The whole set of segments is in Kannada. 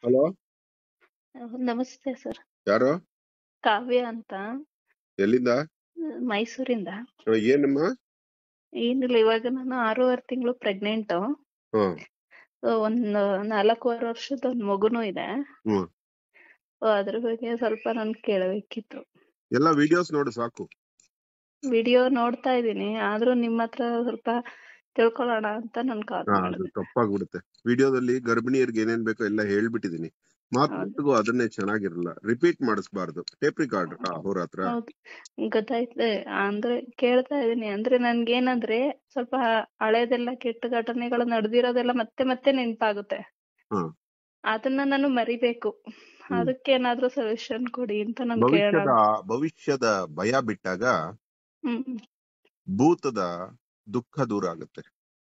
ಹಲೋ ಅಹ್, ನಮಸ್ತೆ ಸರ್ ಯಾರು ಕಾವ್ಯ ಅಂತ ಎಲ್ಲಿಂದ ಅಹ್, ಮೈಸೂರಿಂದ ಆ, ಏನಮ್ಮ ಏನಿಲ್ಲ ಇವಾಗ ನಾನು ಆರೂವರೆ ತಿಂಗಳು ಪ್ರೆಗ್ನೆಂಟ್ ಹ್ಮ್ ಒಂದು ನಾಲ್ಕೂವರೆ ವರ್ಷದ ಒಂದು ಮಗುನೂ ಇದೆ ಹ್ಮ್ So, ಅದ್ರ ಬಗ್ಗೆ ಸ್ವಲ್ಪ ನನ್ ಕೇಳಬೇಕಿತ್ತು ಎಲ್ಲ ವಿಡಿಯೋಸ್ ನೋಡು ಸಾಕು ವಿಡಿಯೋ ನೋಡ್ತಾ ಇದ್ದೀನಿ ಆದ್ರೂ ನಿಮ್ಮ ಹತ್ರ ಸ್ವಲ್ಪ ತಿಳ್ಕೊಳ್ಳೋಣ ಅಂತ ನಾನು ಕಾಲ್ ಹಾ ಅದು ಮಾಡಿದೆ ತಪ್ಪಾಗ್ಬಿಡುತ್ತೆ ವಿಡಿಯೋದಲ್ಲಿ ಗರ್ಭಿಣಿಯರಿಗೆ ಏನೇನ್ ಬೇಕೋ ಎಲ್ಲ ಹೇಳ್ಬಿಟ್ಟಿದೀನಿ ಮಾತು ಹೌದು. ಮಾತಿಗೂ ಅದನ್ನೇ ಚೆನ್ನಾಗಿರಲ್ಲ ರಿಪೀಟ್ ಮಾಡಿಸ್ಬಾರ್ದು ಟೇಪ್ ರಿಕಾರ್ಡ್ ಅವ್ರ ಹತ್ರ ಹೌದು ಗೊತ್ತಾಯ್ತು ಅಂದ್ರೆ ಕೇಳ್ತಾ ಇದೀನಿ ಅಂದ್ರೆ ನನ್ಗೇನಂದ್ರೆ ಸ್ವಲ್ಪ ಹಳೇದೆಲ್ಲ ಕೆಟ್ಟ ಘಟನೆಗಳು ನಡೆದಿರೋದೆಲ್ಲ ಮತ್ತೆ ಮತ್ತೆ ನೆನ್ಪಾಗುತ್ತೆ ಹ್ಮ್. ಅದನ್ನ ನಾನು ಮರಿಬೇಕು ಅದಕ್ಕೆ ಏನಾದ್ರೂ ಸೊಲ್ಯೂಷನ್ ಕೊಡಿ ಅಂತ ನಾನು ಭವಿಷ್ಯದ ಕೇಳೋಣ ಭವಿಷ್ಯದ ಭಯ ಬಿಟ್ಟಾಗ ಹ್ಮ್ ಭೂತದ ದುಃಖ ದೂರ ಆಗುತ್ತೆ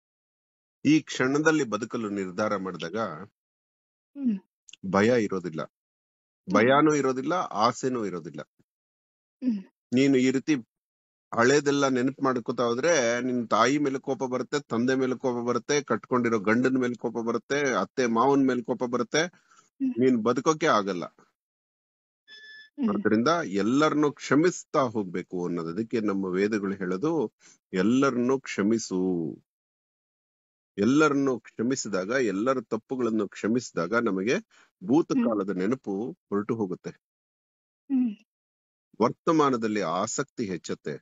ಈ ಕ್ಷಣದಲ್ಲಿ ಬದುಕಲು ನಿರ್ಧಾರ ಮಾಡಿದಾಗ ಹ್ಮ್ ಭಯ ಇರೋದಿಲ್ಲ ಭಯಾನೂ ಇರೋದಿಲ್ಲ ಆಸೆನೂ ಇರೋದಿಲ್ಲ ಹ್ಮ್. ನೀನು ಈ ರೀತಿ ಹಳೇದೆಲ್ಲ ನೆನಪು ಮಾಡ್ಕೋತಾ ಹೋದ್ರೆ ನಿನ್ ತಾಯಿ ಮೇಲೆ ಕೋಪ ಬರುತ್ತೆ ತಂದೆ ಮೇಲೆ ಕೋಪ ಬರುತ್ತೆ ಕಟ್ಕೊಂಡಿರೋ ಗಂಡನ ಮೇಲೆ ಕೋಪ ಬರುತ್ತೆ ಅತ್ತೆ ಮಾವನ ಮೇಲೆ ಕೋಪ ಬರುತ್ತೆ ಹ್ಮ್. ನೀನ್ ಬದುಕೋಕೆ ಆಗಲ್ಲ ಹ್ಮ್ ಅದರಿಂದ ಎಲ್ಲರನ್ನು ಕ್ಷಮಿಸ್ತಾ ಹೋಗ್ಬೇಕು ಅನ್ನೋದು ಅದಕ್ಕೆ ನಮ್ಮ ವೇದಗಳು ಹೇಳೋದು ಎಲ್ಲರನ್ನು ಕ್ಷಮಿಸು ಎಲ್ಲರನ್ನು ಕ್ಷಮಿಸಿದಾಗ ಎಲ್ಲರ ತಪ್ಪುಗಳನ್ನು ಕ್ಷಮಿಸಿದಾಗ ನಮಗೆ ಭೂತಕಾಲದ ನೆನಪು ಹೊರಟು ಹೋಗುತ್ತೆ ಹ್ಮ್ ವರ್ತಮಾನದಲ್ಲಿ ಆಸಕ್ತಿ ಹೆಚ್ಚುತ್ತೆ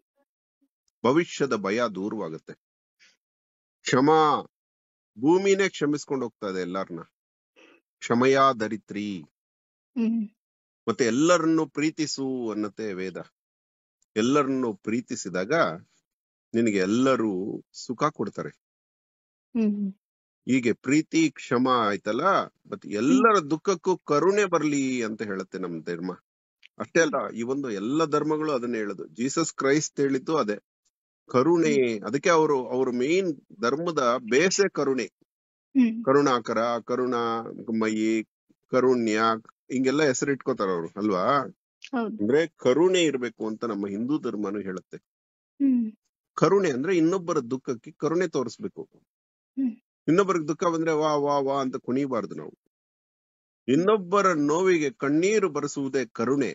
ಭವಿಷ್ಯದ ಭಯ ದೂರವಾಗುತ್ತೆ ಕ್ಷಮಾ ಭೂಮಿನೇ ಕ್ಷಮಿಸ್ಕೊಂಡು ಹೋಗ್ತಾ ಇದೆ ಎಲ್ಲಾರನ್ನ ಕ್ಷಮಯಾ ದರಿತ್ರಿ ಹ್ಮ್ ಮತ್ತೆ ಎಲ್ಲರನ್ನು ಪ್ರೀತಿಸು ಅನ್ನತ್ತೆ ವೇದ ಎಲ್ಲರನ್ನು ಪ್ರೀತಿಸಿದಾಗ ನಿನಗೆ ಎಲ್ಲರೂ ಸುಖ ಕೊಡ್ತಾರೆ ಹ್ಮ್ ಹೀಗೆ ಪ್ರೀತಿ ಕ್ಷಮ ಆಯ್ತಲ್ಲ ಮತ್ತೆ ಎಲ್ಲರ ದುಃಖಕ್ಕೂ ಕರುಣೆ ಬರ್ಲಿ ಅಂತ ಹೇಳುತ್ತೆ ನಮ್ ಧರ್ಮ ಅಷ್ಟೇ ಅಲ್ಲ ಈ ಒಂದು ಎಲ್ಲ ಧರ್ಮಗಳು ಅದನ್ನೇ ಹೇಳುದು ಜೀಸಸ್ ಕ್ರೈಸ್ಟ್ ಹೇಳಿದ್ದು ಅದೇ ಕರುಣೆ ಅದಕ್ಕೆ ಅವರು ಅವ್ರ ಮೇನ್ ಧರ್ಮದ ಬೇಸೆ ಕರುಣೆ ಹ್ಮ್ ಕರುಣಾಕರ ಕರುಣಾಮಯಿ ಕರುಣ್ಯ ಹಿಂಗೆಲ್ಲ ಹೆಸರಿಟ್ಕೋತಾರ ಅವರು ಅಲ್ವಾ ಹೌದು ಅಂದ್ರೆ ಕರುಣೆ ಇರ್ಬೇಕು ಅಂತ ನಮ್ಮ ಹಿಂದೂ ಧರ್ಮನು ಹೇಳುತ್ತೆ ಹ್ಮ್ ಕರುಣೆ ಅಂದ್ರೆ ಇನ್ನೊಬ್ಬರ ದುಃಖಕ್ಕೆ ಕರುಣೆ ತೋರಿಸ್ಬೇಕು ಹ್ಮ್. ಇನ್ನೊಬ್ಬರಿಗೆ ದುಃಖ ಬಂದ್ರೆ ವಾ ವಾ ವಾ ಅಂತ ಕುಣಿಬಾರ್ದು ನಾವು ಇನ್ನೊಬ್ಬರ ನೋವಿಗೆ ಕಣ್ಣೀರು ಬರೆಸುವುದೇ ಕರುಣೆ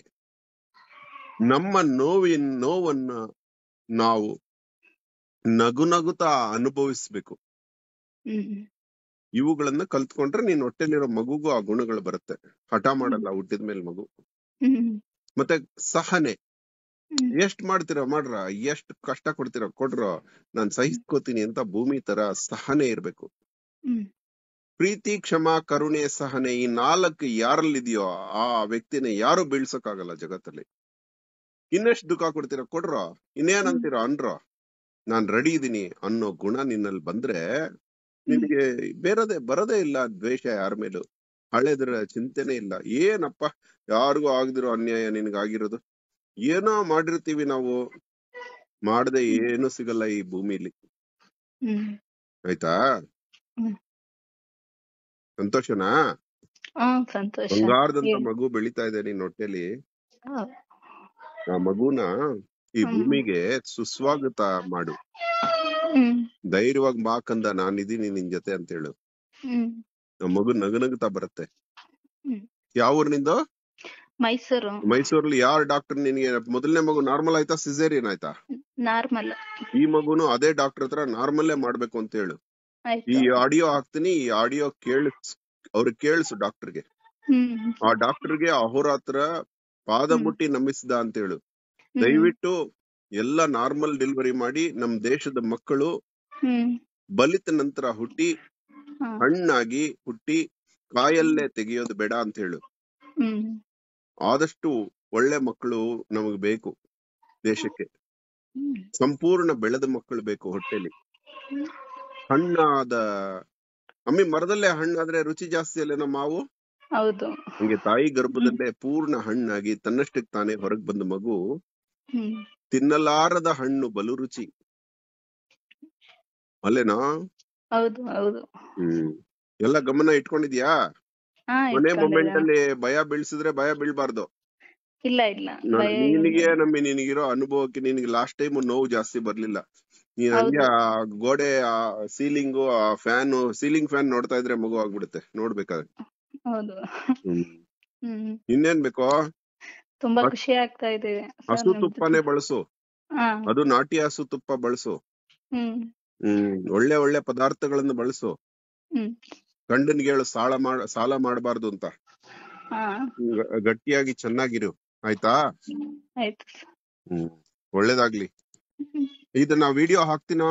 ನಮ್ಮ ನೋವಿನ ನೋವನ್ನ ನಾವು ನಗು ನಗುತ್ತಾ ಅನುಭವಿಸ್ಬೇಕು ಹ್ಮ್ ಇವುಗಳನ್ನ ಕಲ್ತ್ಕೊಂಡ್ರೆ ನೀನ್ ಹೊಟ್ಟೆಲಿರೋ ಮಗುಗೂ ಆ ಗುಣಗಳು ಬರುತ್ತೆ ಹಠ ಮಾಡಲ್ಲ ಹುಟ್ಟಿದ ಮೇಲೆ ಮಗು ಹ್ಮ್ ಮತ್ತೆ ಸಹನೆ ಹ್ಮ್ ಎಷ್ಟ್ ಮಾಡ್ತೀರಾ ಮಾಡ್ರ ಎಷ್ಟ್ ಕಷ್ಟ ಕೊಡ್ತೀರಾ ಕೊಡ್ರ ನಾನ್ ಸಹಿಸ್ಕೋತೀನಿ ಅಂತ ಭೂಮಿ ತರ ಸಹನೆ ಇರ್ಬೇಕು ಹ್ಮ್ ಪ್ರೀತಿ ಕ್ಷಮಾ ಕರುಣೆ ಸಹನೆ ಈ ನಾಲ್ಕು ಯಾರಲ್ಲಿದೆಯೋ ಆ ವ್ಯಕ್ತಿನ ಯಾರು ಬೀಳ್ಸಕ್ಕಾಗಲ್ಲ ಜಗತ್ತಲ್ಲಿ ಇನ್ನೆಷ್ಟ್ ದುಃಖ ಕೊಡ್ತೀರಾ ಕೊಡ್ರ ಇನ್ನೇನಂತೀರ ಅನ್ರ ನಾನ್ ರೆಡಿ ಇದೀನಿ ಅನ್ನೋ ಗುಣ ನಿನ್ನಲ್ಲಿ ಬಂದ್ರೆ ನಿನಗೆ ಬೇರದೇ ಬರದೇ ಇಲ್ಲ ದ್ವೇಷ ಯಾರ ಮೇಲೂ ಹಳೆದ್ರ ಚಿಂತೆನೆ ಇಲ್ಲ ಏನಪ್ಪ ಯಾರಿಗೂ ಆಗದಿರೋ ಅನ್ಯಾಯ ನಿನಗಾಗಿರೋದು ಏನೋ ಮಾಡಿರ್ತೀವಿ ನಾವು ಮಾಡದೆ ಏನು ಸಿಗಲ್ಲ ಈ ಭೂಮಿಲಿ ಹ್ಮ್ ಆಯ್ತಾ ಹ್ಮ್. ಸಂತೋಷನಾ ಹಾ ಸಂತೋಷ ಬಂಗಾರದಂತ ಹೇಳಿ. ಮಗು ಬೆಳಿತಾ ಇದೆ ನಿನ್ ಹೊಟ್ಟೆಲಿ ಹಾ. ಆ ಮಗುನ ಈ ಹ್ಮ್. ಭೂಮಿಗೆ ಸುಸ್ವಾಗತ ಮಾಡು ಹ್ಮ್ ಧೈರ್ಯವಾಗಿ ಬಾ ಕಂದ ನಾನಿದ್ದೀನಿ ನಿನ್ ಜೊತೆ ಅಂತ ಹೇಳು ಹ್ಮ್ ಆ ಮಗು ನಗನಗ್ತಾ ಬರುತ್ತೆ ಹ್ಮ್. ಯಾವ ಊರಿನಿಂದ ಮೈಸೂರು ಮೈಸೂರಲ್ಲಿ ಯಾರ್ ಡಾಕ್ಟರ್ ನಿನ್ಗೆ ಮೊದಲನೇ ಮಗು ನಾರ್ಮಲ್ ಆಯ್ತಾ ಸಿಸೇರಿಯನ್ ಆಯ್ತಾ ನಾರ್ಮಲ್ ಈ ಮಗುನು ಅದೇ ಡಾಕ್ಟರ್ ಹತ್ರ ನಾರ್ಮಲ್ಲೇ ಮಾಡ್ಬೇಕು ಅಂತ ಹೇಳು ಈ ಆಯ್ತು ಆಡಿಯೋ ಹಾಕ್ತೀನಿ ಈ ಆಡಿಯೋ ಕೇಳಿಸ್ ಅವ್ರಿಗೆ ಕೇಳಿಸು ಡಾಕ್ಟರ್ಗೆ ಹ್ಮ್ ಆ ಡಾಕ್ಟರ್ಗೆ ಅಹೋರಾತ್ರ ಪಾದ ಹ್ಮ್. ಮುಟ್ಟಿ ನಮಿಸಿದ ಅಂತ ಹೇಳು ಹ್ಮ್. ದಯವಿಟ್ಟು ಎಲ್ಲ ನಾರ್ಮಲ್ ಡೆಲಿವರಿ ಮಾಡಿ ನಮ್ ದೇಶದ ಮಕ್ಕಳು ಹ್ಮ್ ಬಲಿತ ನಂತರ ಹುಟ್ಟಿ ಹಾ. ಹಣ್ಣಾಗಿ ಹುಟ್ಟಿ ಕಾಯಲ್ಲೇ ತೆಗೆಯೋದು ಬೇಡ ಅಂತ ಹೇಳು ಹ್ಮ್ ಆದಷ್ಟು ಒಳ್ಳೆ ಮಕ್ಕಳು ನಮಗ್ ಬೇಕು ದೇಶಕ್ಕೆ ಹ್ಮ್ ಸಂಪೂರ್ಣ ಬೆಳೆದ ಮಕ್ಕಳು ಬೇಕು ಹೊಟ್ಟೆಲಿ ಹ್ಮ್. ಹಣ್ಣಾದ ಅಮ್ಮಿ ಮರದಲ್ಲೇ ಹಣ್ಣಾದ್ರೆ ರುಚಿ ಜಾಸ್ತಿ ಅಲ್ಲೇನೋ ಮಾವು ಹೌದು ಹಂಗೆ ತಾಯಿ ಗರ್ಭದಲ್ಲೇ ಪೂರ್ಣ ಹಣ್ಣಾಗಿ ತನ್ನಷ್ಟಕ್ಕೆ ತಾನೇ ಹೊರಗ್ ಬಂದ ಮಗು ಹ್ಮ್ ತಿನ್ನಲಾರದ ಹಣ್ಣು ಬಲು ರುಚಿ ಅಲ್ಲೇನಾ ಹೌದು ಹೌದು ಹ್ಮ್ ಎಲ್ಲ ಗಮನ ಇಟ್ಕೊಂಡಿದ್ಯಾ ಹಾ ಕೊನೆ ಇಟ್ಕೊಂಡಿದ್ದೇನೆ. ಮೊಮೆಂಟ್ ಅಲ್ಲಿ ಭಯ ಬೀಳ್ಸಿದ್ರೆ ಭಯ ಬೀಳ್ಬಾರ್ದು ಇಲ್ಲ ಇಲ್ಲ ನೋಡು, ಭಯ ನಿನಗೆ ಇಲ್ಲ. ನಮ್ಮಿ ನಿನಗಿರೋ ಅನುಭವಕ್ಕೆ ನಿನಗೆ ಲಾಸ್ಟ್ ಟೈಮ್ ನೋವು ಜಾಸ್ತಿ ಬರ್ಲಿಲ್ಲ ನೀನ್ ಹೌದು. ಹಂಗೆ ಆ ಗೋಡೆ ಆ ಸೀಲಿಂಗು ಆ ಫ್ಯಾನ್ ಸೀಲಿಂಗ್ ಫ್ಯಾನ್ ನೋಡ್ತಾ ಇದ್ರೆ ಮಗು ಆಗ್ಬಿಡುತ್ತೆ ನೋಡ್ಬೇಕಾದ್ರೆ ಹೌದು ಹ್ಮ್ ಹ್ಮ್ ಇನ್ನೇನ್ ಬೇಕೋ ತುಂಬಾ ಹಸ್- ಖುಷಿ ಆಗ್ತಾ ಇದೆ ಸರ್ ಹಸು ನಿಮ್ ತುಪ್ಪನೇ ಜೊತೆ ಬಳಸು ಹಾ ಅದು ನಾಟಿ ಹಸು ತುಪ್ಪ ಬಳಸು ಹ್ಮ್ ಹ್ಮ್ ಒಳ್ಳೆ ಒಳ್ಳೆ ಪದಾರ್ಥಗಳನ್ನು ಬಳಸು ಹ್ಮ್ ಗಂಡನ್ಗೆ ಹೇಳು ಸಾಲ ಮಾಡ ಸಾಲ ಮಾಡಬಾರ್ದು ಅಂತ ಹಾ ಹ್ಮ್, ಗ- ಗಟ್ಟಿಯಾಗಿ ಚೆನ್ನಾಗಿರು ಆಯ್ತಾ ಆಯ್ತು ಸರ್ ಹ್ಮ್ ಒಳ್ಳೇದಾಗ್ಲಿ ಹ್ಮ್. ಇದನ್ನ ವಿಡಿಯೋ ಹಾಕ್ತೀನೋ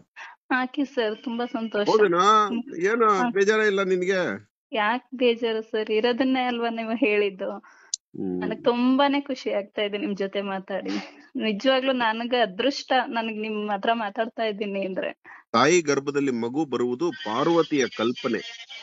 ಹಾಕಿ ಸರ್ ತುಂಬಾ ಸಂತೋಷ ಹೌದೇನಾ ಹ್ಮ್. ಏನು ಹಾ. ಬೇಜಾರ ಇಲ್ಲ ನಿನ್ಗೆ ಯಾಕ್ ಬೇಜಾರು ಸರ್ ಇರೋದನ್ನೇ ಅಲ್ವಾ ನೀವು ಹೇಳಿದ್ದು ಹ್ಮ್ ನನಗ್ ತುಂಬಾನೇ ಖುಷಿ ಆಗ್ತಾ ಇದೆ ನಿಮ್ ಜೊತೆ ಮಾತಾಡಿ ನಿಜವಾಗ್ಲೂ ನನಗ ಅದೃಷ್ಟ ನನಗ್ ನಿಮ್ ಹತ್ರ ಮಾತಾಡ್ತಾ ಇದ್ದೀನಿ ಅಂದ್ರೆ ತಾಯಿ ಗರ್ಭದಲ್ಲಿ ಮಗು ಬರುವುದು ಪಾರ್ವತಿಯ ಕಲ್ಪನೆ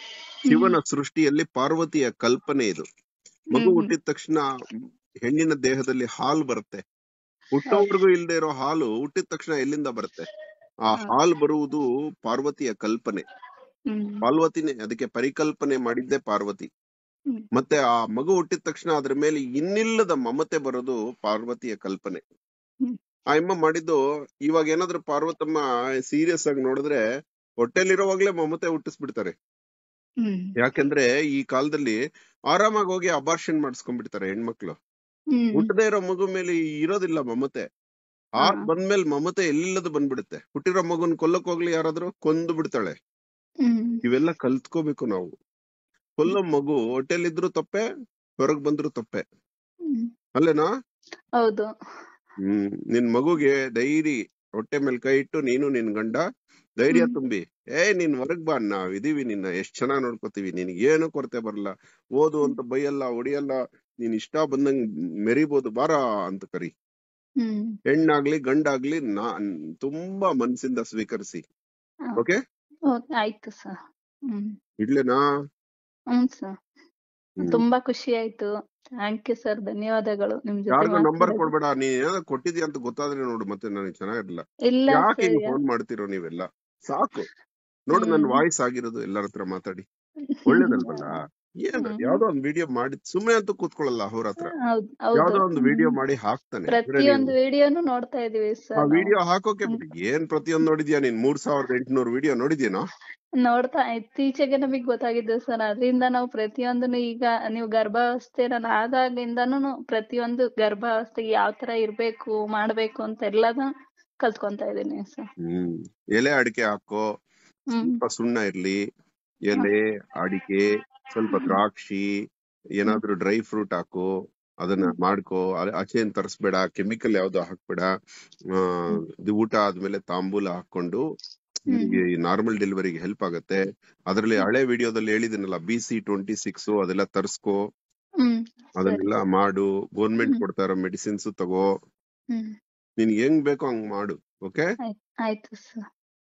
ಶಿವನ ಸೃಷ್ಟಿಯಲ್ಲಿ ಪಾರ್ವತಿಯ ಕಲ್ಪನೆ ಇದು ಮಗು ಹ್ಮ್ ಹ್ಮ್ ಹುಟ್ಟಿದ ತಕ್ಷಣ ಹೆಣ್ಣಿನ ದೇಹದಲ್ಲಿ ಹಾಲು ಬರುತ್ತೆ ಹುಟ್ಟೋವರೆಗೂ ಇಲ್ದೇ ಇರೋ ಹಾಲು ಹುಟ್ಟಿದ ತಕ್ಷಣ ಎಲ್ಲಿಂದ ಬರುತ್ತೆ ಆ ಹಾ. ಹಾಲು ಬರುವುದು ಪಾರ್ವತಿಯ ಕಲ್ಪನೆ ಹ್ಮ್ ಪಾರ್ವತಿನೇ ಅದಕ್ಕೆ ಪರಿಕಲ್ಪನೆ ಮಾಡಿದ್ದೆ ಪಾರ್ವತಿ ಹ್ಮ್. ಮತ್ತೆ ಆ ಮಗು ಹುಟ್ಟಿದ ತಕ್ಷಣ ಅದ್ರ ಮೇಲೆ ಇನ್ನಿಲ್ಲದ ಮಮತೆ ಬರೋದು ಪಾರ್ವತಿಯ ಕಲ್ಪನೆ ಹ್ಮ್. ಆ ಅಮ್ಮ ಮಾಡಿದ್ದು ಇವಾಗ ಏನಾದ್ರೂ ಪಾರ್ವತಮ್ಮ ಸೀರಿಯಸ್ ಆಗಿ ನೋಡಿದ್ರೆ ಹೊಟ್ಟೆಲಿರೋವಾಗ್ಲೇ ಮಮತೆ ಹುಟ್ಟಿಸ್ಬಿಡ್ತಾರೆ ಹ್ಮ್ ಯಾಕೆಂದ್ರೆ ಈ ಕಾಲದಲ್ಲಿ ಆರಾಮಾಗಿ ಹೋಗಿ ಅಬಾರ್ಷನ್ ಮಾಡಿಸ್ಕೊಂಡ್ಬಿಡ್ತಾರೆ ಹೆಣ್ಮಕ್ಳು ಹ್ಮ್ ಹುಟ್ಟದೇ ಇರೋ ಮಗು ಮೇಲೆ ಇರೋದಿಲ್ಲ ಮಮತೆ ಆ ಹಾ. ಬಂದ್ಮೇಲೆ ಮಮತೆ ಎಲ್ಲದ ಬಂದ್ಬಿಡುತ್ತೆ ಹುಟ್ಟಿರೋ ಮಗುನ್ ಕೊಲ್ಲಕ್ ಹೋಗ್ಲಿ ಯಾರಾದ್ರೂ ಕೊಂದು ಬಿಡ್ತಾಳೆ ಹ್ಮ್ ಇವೆಲ್ಲ ಕಲ್ತ್ಕೋಬೇಕು ನಾವು ಕೊಲ್ಲೋ ಮಗು ಹೊಟ್ಟೆಲಿದ್ರು ತಪ್ಪೆ ಹೊರಗ್ ಬಂದ್ರು ತಪ್ಪೆ ಹ್ಮ್ ಅಲ್ಲೇನಾ ಹೌದು ಹ್ಮ್ ನಿನ್ ಮಗುಗೆ ಧೈರ್ಯ ಹೊಟ್ಟೆ ಮೇಲೆ ಕೈ ಇಟ್ಟು ನೀನು ನಿನ್ ಗಂಡ ಧೈರ್ಯ ಹ್ಮ್. ತುಂಬಿ ಏ ನೀನ್ ಹೊರಗ್ ಬಾ ನಾವ್ ಇದೀವಿ ನಿನ್ನ ಎಷ್ಟ್ ಚೆನ್ನಾಗ್ ನೋಡ್ಕೋತೀವಿ ನಿನ್ಗೆ ಏನು ಕೊರತೆ ಬರಲ್ಲ ಓದು ಅಂತ ಬೈಯಲ್ಲ ಹೊಡಿಯಲ್ಲ ನೀನ್ ಇಷ್ಟ ಬಂದಂಗ್ ಮೆರಿಬೋದು ಬಾರ ಅಂತ ಕರಿ ಹ್ಮ್ ಹೆಣ್ಣಾಗ್ಲಿ ಗಂಡಾಗ್ಲಿ ನಾ ತುಂಬಾ ಮನ್ಸಿಂದ ಸ್ವೀಕರಿಸಿ ಹಾ. ಓಕೆ ಓಕೆ ಆಯ್ತು ಸರ್ ಹ್ಮ್ ಇಡ್ಲೇನಾ ಹ್ಮ್ ಸರ್ ಹ್ಮ್. ತುಂಬಾ ಖುಷಿ ಆಯ್ತು ಥ್ಯಾಂಕ್ ಯು ಸರ್ ಧನ್ಯವಾದಗಳು ನಿಮ್ ಜೊತೆ ಯಾರಿಗೂ ನಂಬರ್ ಮಾತಾಡೋದು ಕೊಡ್ಬೇಡ ನೀನ್ ಏನಾದ್ರು ಕೊಟ್ಟಿದ್ಯಾ ಅಂತ ಗೊತ್ತಾದ್ರೆ ನೋಡು ಮತ್ತೆ ನನಗೆ ಚೆನ್ನಾಗಿರಲ್ಲ ಇಲ್ಲ ಯಾಕೆ ಸರ್ ಹಿಂಗ್ ಫೋನ್ ಮಾಡ್ತಿರೋ ನೀವೆಲ್ಲ ಸಾಕು ನೋಡು ನನ್ ಹ್ಮ್. ವಾಯ್ಸ್ ಆಗಿರೋದು ಎಲ್ಲರ ಹತ್ರ ಮಾತಾಡಿ ಒಳ್ಳೇದಲ್ವಲ್ಲ ಏನು ಹ್ಮ್. ಯಾವ್ದೋ ಒಂದ್ ವಿಡಿಯೋ ಮಾಡಿ ಸುಮ್ಮನೆ ಅಂತೂ ಕೂತ್ಕೊಳ್ಳಲ್ಲ ಅವ್ರ ಹತ್ರ ಹೌದ್ ಯಾವ್ದೋ ಹೌದು ಒಂದು ವಿಡಿಯೋ ಮಾಡಿ ಹಾಕ್ತಾನೆ ಅಂದ್ರೆ ಪ್ರತಿಯೊಂದು ನೀನು ವಿಡಿಯೋನು ನೋಡ್ತಾ ಇದೀವಿ ಆ ಸರ್ ವಿಡಿಯೋ ಹಾಕೋಕೆ ಬಿಟ್ಟು ಏನ್ ಪ್ರತಿಯೊಂದ್ ನೋಡಿದ್ಯಾ ನೀನ್ ಮೂರ್ ಸಾವಿರದ ಎಂಟುನೂರು ವಿಡಿಯೋ ನೋಡಿದ್ಯೇನೋ ನೋಡ್ತಾ ಇತ್ತೀಚೆಗೆ ನಮಗ್ ಗೊತ್ತಾಗಿದ್ದು ಸರ್ ಅದರಿಂದ ನಾವು ಪ್ರತಿಯೊಂದನ್ನು ಈಗ ನೀವು ಗರ್ಭಾವಸ್ಥೆ ನಾನು ಆದಾಗಿಂದನೂ ಪ್ರತಿಯೊಂದು ಗರ್ಭಾವಸ್ಥೆಗೆ ಯಾವ ತರ ಇರ್ಬೇಕು ಮಾಡ್ಬೇಕು ಅಂತ ಎಲ್ಲಾನು ಕಲ್ತ್ಕೊಂತಾ ಇದೀನಿ ಸರ್ ಹ್ಮ್ ಎಲೆ ಅಡಿಕೆ ಹಾಕೋ ಹ್ಮ್ ಸ್ವಲ್ಪ ಸುಣ್ಣ ಇರ್ಲಿ ಎಲೆ ಅಡಿಕೆ ಸ್ವಲ್ಪ ದ್ರಾಕ್ಷಿ ಏನಾದ್ರೂ ಡ್ರೈ ಫ್ರೂಟ್ ಹಾಕು ಅದನ್ನ ಮಾಡ್ಕೋ ಆ- ಆಚೆನ್ ತರಿಸ್ಬೇಡ ಕೆಮಿಕಲ್ ಯಾವ್ದು ಹಾಕ್ಬೇಡ ಆ ಇದು ಊಟ ಆದ್ಮೇಲೆ ತಾಂಬೂಲ ಹಾಕೊಂಡು ಹ್ಮ್. ನಿಮ್ಗೆ ನಾರ್ಮಲ್ ಡೆಲಿವರಿಗೆ ಹೆಲ್ಪ್ ಆಗತ್ತೆ ಅದ್ರಲ್ಲಿ ಹಳೆ ವಿಡಿಯೋದಲ್ಲಿ ಹೇಳಿದಿನಲ್ಲ ಬಿ ಸಿ ಟ್ವೆಂಟಿ ಸಿಕ್ಸ್ ಅದೆಲ್ಲ ತರ್ಸ್ಕೋ ಹ್ಮ್ ಸರಿ ಅದನ್ನೆಲ್ಲ ಮಾಡು ಗೌರ್ಮೆಂಟ್ ಹ್ಮ್. ಕೊಡ್ತಾ ಇರೋ ಮೆಡಿಸಿನ್ಸ್ ತಗೋ ಹ್ಮ್ ನಿನ್ಗೆ ಹೆಂಗ್ ಬೇಕೋ ಹಂಗ್ ಮಾಡು ಓಕೆ ಆಯ್ತು ಆಯ್ತು ಸರ್